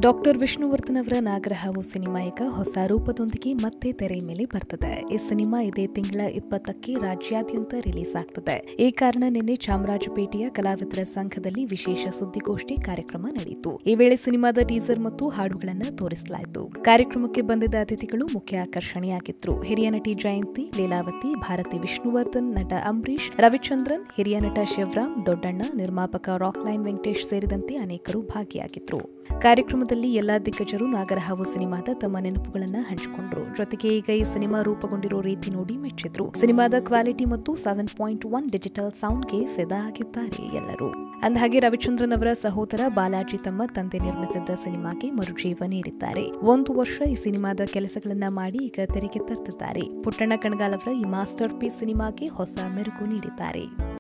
doctor Vishnuvardhan ಅವರ ನಾಗರಹಾವು cinema ಈಗ ಹೊಸ ರೂಪದೊಂದಿಗೆ ಮತ್ತೆ ತೆರೆ ಮೇಲೆ ಬರ್ತದೆ ಈ ಸಿನಿಮಾ ಇದೇ ತಿಂಗಳ ಇಪ್ಪತ್ತಕ್ಕೆ ರಾಜ್ಯಾದ್ಯಂತ ರಿಲೀಸ್ ಆಗ್ತದೆ ಈ ಕಾರಣ ನಿನ್ನೆ ಚಾಮರಾಜಪೇಟೆಯ ಕಲಾವಿದರ ಸಂಘದಲ್ಲಿ ವಿಶೇಷ ಸುದ್ದಿಗೋಷ್ಠಿ ಕಾರ್ಯಕ್ರಮ ನಡೆಯಿತು ಈ ವೇಳೆ ಸಿನಿಮಾದ ಟೀಸರ್ ಮತ್ತು ಹಾಡುಗಳನ್ನು ತೋರಿಸಲಾಯಿತು ಕಾರ್ಯಕ್ರಮಕ್ಕೆ ಬಂದಿದ್ದ ಅತಿಥಿಗಳು ಮುಖ್ಯ ಆಕರ್ಷಣೆಯಾಗಿದ್ರು ಹಿರಿಯ ನಟಿ ಜಯಂತಿ ಲೀಲಾವತಿ ಭಾರತಿ ವಿಷ್ಣುವರ್ಧನ್ ನಟ ಅಂಬರೀಶ್ ರವಿಚಂದ್ರನ್ ಹಿರಿಯ ನಟ ಶಿವರಾಮ್ ದೊಡ್ಡಣ್ಣ ನಿರ್ಮಾಪಕ ರಾಕ್ಲೈನ್ ವೆಂಕಟೇಶ್ ಸೇರಿದಂತೆ ಅನೇಕರು ಭಾಗಿಯಾಗಿದ್ರು ಕಾರ್ಯಕ್ರಮದಲ್ಲಿ ಎಲ್ಲಾ ದಿಗ್ಗಜರು ನಾಗರಹಾವು ಸಿನಿಮಾದ ತಮ್ಮ ನೆನಪುಗಳನ್ನು ಹಂಚಿಕೊಂಡ್ರು ಜೊತೆಗೆ ಈಗ ಈ ಸಿನಿಮಾ ರೂಪುಗೊಂಡಿರೋ ರೀತಿ ನೋಡಿ ಮೆಚ್ಚಿದ್ರು ಸಿನಿಮಾದ ಕ್ವಾಲಿಟಿ ಮತ್ತು ಸೆವೆನ್ ಪಾಯಿಂಟ್ ಒನ್ ಡಿಜಿಟಲ್ ಸೌಂಡ್ಗೆ ಫಿದಾ ಆಗಿದ್ದಾರೆ ಎಲ್ಲರೂ ಅಂದಹಾಗೆ ರವಿಚಂದ್ರನ್ ಅವರ ಸಹೋದರ ಬಾಲಾಜಿ ತಮ್ಮ ತಂದೆ ನಿರ್ಮಿಸಿದ್ದ ಸಿನಿಮಾಗೆ ಮರುಜೀವ ನೀಡಿದ್ದಾರೆ ಒಂದು ವರ್ಷ ಈ ಸಿನಿಮಾದ ಕೆಲಸಗಳನ್ನ ಮಾಡಿ ಈಗ ತೆರೆಗೆ ತರ್ತಿದ್ದಾರೆ ಪುಟ್ಟಣ್ಣ ಕಣಗಾಲ್ ಅವರ ಈ ಮಾಸ್ಟರ್ ಪೀಸ್ ಸಿನಿಮಾಗೆ ಹೊಸ ಮೆರುಗು ನೀಡಿದ್ದಾರೆ